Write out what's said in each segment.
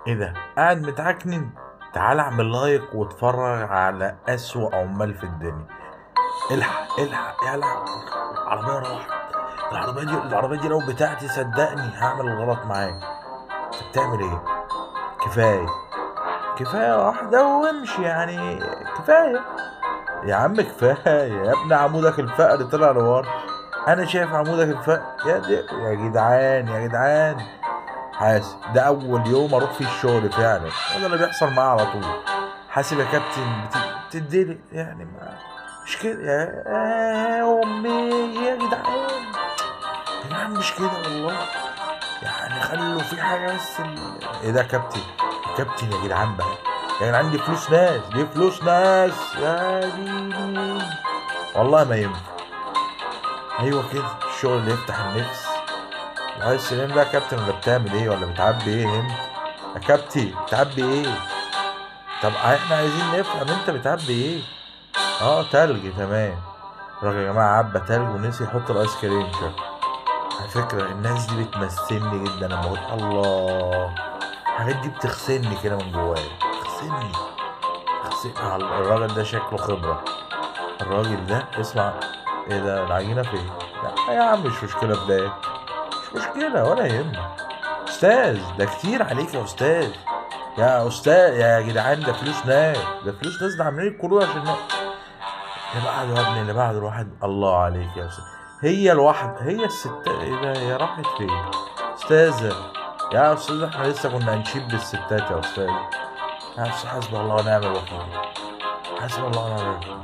ايه ده قاعد متعكنن تعال اعمل لايك واتفرج على اسوأ عمال في الدنيا الحق الحق يا لهوي العربية راحت العربية دي العربية دي لو بتاعتي صدقني هعمل الغلط معاك انت بتعمل ايه كفاية كفاية واحدة وامشي يعني كفاية يا عم كفاية يا ابن عمودك الفقري طلع لورا انا شايف عمودك الفقري يا دي يا جدعان يا جدعان حاسب ده اول يوم اروح فيه الشغل فعلا وده اللي بيحصل معايا على طول حاسب يا كابتن بت- بتديلي يعني ما مش كده يا يا امي يا جدعان يا جدعان مش كده والله يعني خلوا في حاجه بس ال- ايه ده يا كابتن يا كابتن يا جدعان بقى يا جدعان دي فلوس ناس دي فلوس ناس يا ديني والله ما ينفع ايوه كده الشغل اللي يفتح النفس عايز سلام بقى يا كابتن ولا بتعمل ايه ولا بتعبي ايه انت يا كابتن بتعبي ايه طب احنا عايزين نفهم انت بتعبي ايه اه تلج تمام الراجل يا جماعه عبى تلج ونسي يحط الايس كريم شكله على فكره الناس دي بتمثلني جدا لما اقول الله الحاجات دي بتغسلني كده من جوايا بتغسلني بتغسلني على الراجل ده شكله خبره الراجل ده اسمع ايه ده العجينه فين لا يا عم مش مشكله بدايه مش مشكله ولا يهمك استاذ ده كتير عليك يا استاذ يا استاذ يا جدعان ده فلوس ناس ده فلوس ناس ده عاملين الكروت عشان ناس. اللي بعده يا ابني اللي بعده الواحد الله عليك يا استاذ هي الواحد هي الستات ايه ده هي راحت فين استاذه يا استاذ احنا لسه كنا هنشيب بالستات يا استاذ يا استاذ حسبي الله ونعم الوكيل حسبي الله ونعم الوكيل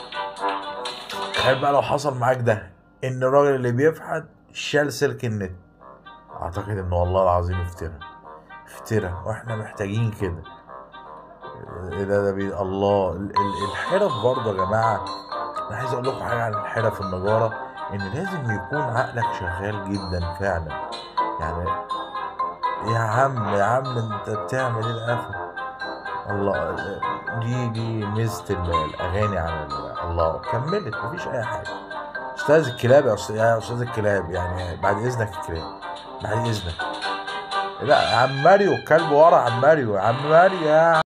تخيل بقى لو حصل معاك ده ان الراجل اللي بيفحت شال سلك النت اعتقد ان والله العظيم افترى افترى واحنا محتاجين كده ايه ده ده بي... الله ال- ال- الحرف برضه يا جماعه انا عايز اقول لكم حاجه عن الحرف النجاره ان لازم يكون عقلك شغال جدا فعلا يعني يا عم يا عم انت بتعمل ايه القفا الله دي دي ميزه ال- الاغاني عن ال- الله كملت مفيش اي حاجه استاذ الكلاب يا استاذ يا استاذ الكلاب يعني بعد اذنك الكلاب بعد اذنك لا يا عم ماريو الكلب ورا عم ماريو يا عم ماريو يا